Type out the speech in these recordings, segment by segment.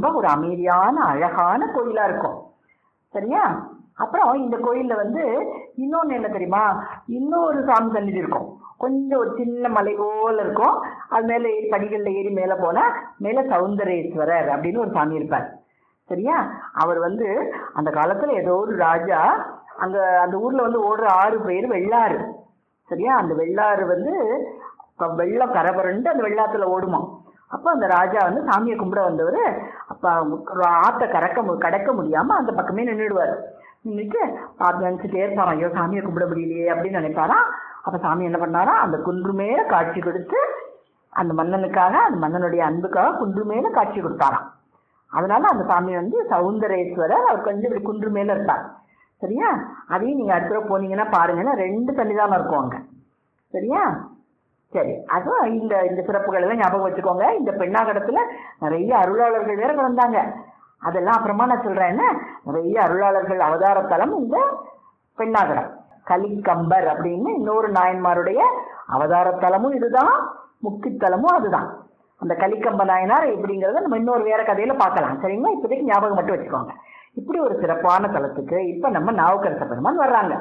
ரொம்ப ஒரு அமைதியான அழகான கோயிலா இருக்கும் சரியா அப்புறம் இந்த கோயில்ல வந்து இன்னொன்னு என்ன தெரியுமா இன்னொரு சாமி சந்நிதி இருக்கும் கொஞ்சம் ஒரு சின்ன மலை போல இருக்கும் அது மேல ஏறி படிகள்ல ஏறி மேல போனா மேல சௌந்தரேஸ்வரர் அப்படின்னு ஒரு சாமி இருப்பார் சரியா அவர் வந்து அந்த காலத்துல ஏதோ ஒரு ராஜா அங்க அந்த ஊர்ல வந்து ஓடுற ஆறு பேர் வெள்ளாறு சரியா அந்த வெள்ளாறு வந்து இப்ப வெள்ளம் கரபரண்டு அந்த வெள்ளாத்துல ஓடுமா அப்ப அந்த ராஜா வந்து சாமியை கும்பிட வந்தவர் அப்ப ஒரு ஆத்த கறக்க மு- கடக்க முடியாம அந்த பக்கமே நின்றுடுவார் நின்றுட்டு பார்த்து நினைச்சுட்டே இருப்பாராம் ஐயோ சாமியை கும்பிட முடியலையே அப்படின்னு நினைப்பாராம் அப்ப சாமி என்ன பண்ணாரா அந்த குன்று மேல காட்சி கொடுத்து அந்த மன்னனுக்காக அந்த மன்னனுடைய அன்புக்காக குன்று மேல காட்சி கொடுத்தாராம் அதனால அந்த சாமி வந்து சௌந்தரேஸ்வரர் அவர் கொஞ்சம் இப்படி குன்று மேல இருப்பார் சரியா அதையும் நீங்க அடுத்த தடவை போனீங்கன்னா பாருங்கன்னா ரெண்டு சன்னிதானம் இருக்கும் அங்க சரியா சரி அதுவும் இந்த இந்த சிறப்புகள் எல்லாம் ஞாபகம் வச்சுக்கோங்க இந்த பெண்ணாகடத்துல நிறைய அருளாளர்கள் வேற பிறந்தாங்க அதெல்லாம் அப்புறமா நான் சொல்றேன் என்ன நிறைய அருளாளர்கள் அவதார தலம் இந்த பெண்ணாகடம் கலிக்கம்பர் அப்படின்னு இன்னொரு நாயன்மாருடைய அவதார தலமும் இதுதான் முக்தித்தலமும் அதுதான் அந்த கலிக்கம்ப நாயனார் எப்படிங்கிறத நம்ம இன்னொரு வேற கதையில பார்க்கலாம் சரிங்களா இப்போதைக்கு ஞாபகம் மட்டும் வச்சுக்கோங்க இப்படி ஒரு சிறப்பான தலத்துக்கு இப்ப நம்ம நாவுக்கரச பெருமான் வர்றாங்க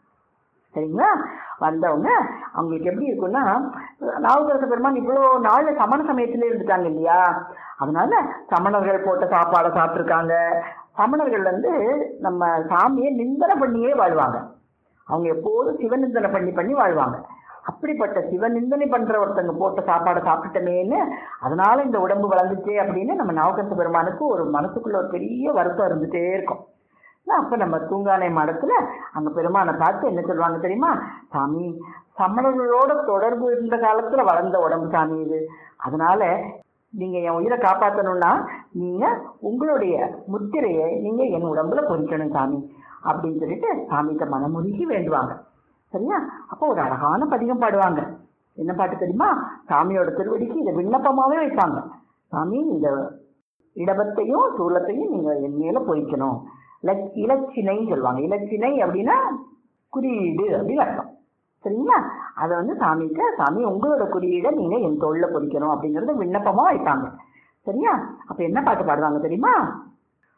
சரிங்களா வந்தவங்க அவங்களுக்கு எப்படி இருக்கும்னா நாவுக்கரச பெருமான் இவ்வளோ நாள் சமண சமயத்திலே இருந்துட்டாங்க இல்லையா அதனால சமணர்கள் போட்ட சாப்பாடை சாப்பிட்ருக்காங்க சமணர்கள் வந்து நம்ம சாமியை நிந்தனை பண்ணியே வாழ்வாங்க அவங்க எப்போதும் சிவநிந்தனை பண்ணி பண்ணி வாழ்வாங்க அப்படிப்பட்ட சிவநிந்தனை பண்ற ஒருத்தங்க போட்ட சாப்பாடை சாப்பிட்டமேன்னு அதனால இந்த உடம்பு வளர்ந்துச்சே அப்படின்னு நம்ம நவகந்த பெருமானுக்கு ஒரு மனசுக்குள்ள ஒரு பெரிய வருத்தம் இருந்துட்டே இருக்கும் அப்ப நம்ம தூங்கானை மடத்துல அங்க பெருமானை பார்த்து என்ன சொல்லுவாங்க தெரியுமா சாமி சமணர்களோட தொடர்பு இருந்த காலத்துல வளர்ந்த உடம்பு சாமி இது அதனால நீங்க என் உயிரை காப்பாத்தணும்னா நீங்க உங்களுடைய முத்திரையை நீங்க என் உடம்புல பொறிக்கணும் சாமி அப்படின்னு சொல்லிட்டு சாமிகிட்ட மனமுருகி வேண்டுவாங்க சரியா அப்போ ஒரு அழகான பதிகம் பாடுவாங்க என்ன பாட்டு தெரியுமா சாமியோட திருவடிக்கு இதை விண்ணப்பமாவே வைப்பாங்க சாமி இந்த இடபத்தையும் சூலத்தையும் நீங்க என் மேல பொறிக்கணும் இலச்- இலச்சினைன்னு சொல்லுவாங்க இலச்சினை அப்படின்னா குறியீடு அப்படின்னு அர்த்தம் சரிங்களா அதை வந்து சாமிகிட்ட சாமி உங்களோட குறியீடை நீங்க என் தோல்ல பொறிக்கணும் அப்படிங்கறத விண்ணப்பமா வைப்பாங்க சரியா அப்ப என்ன பாட்டு பாடுவாங்க தெரியுமா